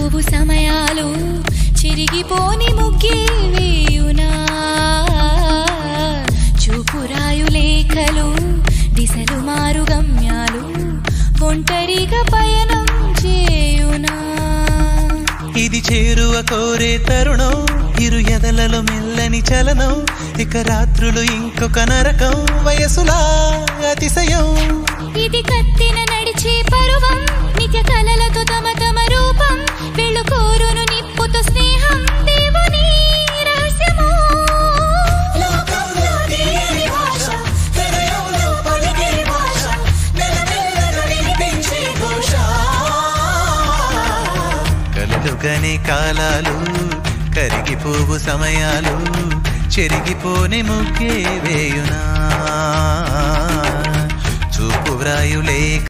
పోవు సమయాలు చిరిగిపోని ముగ్గే వేయునా చూపురాయు లేఖలు దిశలు మారు గమ్యాలు ఒంటరిగా పయనం చేయునా ఇది చేరువ కోరే తరుణం ఇరు ఎదలలో మెల్లని చలనం ఇక రాత్రులు ఇంకొక నరకం వయసులా అతిశయం ఇది కత్తిన నడిచే పరువం నిత్య కలలతో తమ తమ రూపం వెళ్ళు కోరును నిప్పుతో స్నేహం దేవుని రహస్యము లోకంలో దేని భాష హృదయంలో పలికే భాష మెల్లమెల్లగా వినిపించే ఘోష కలలుగనే కాలాలు కరిగిపోవు సమయాలు చెరిగిపోని ముగ్గే వేయునా చూపు వ్రాయులే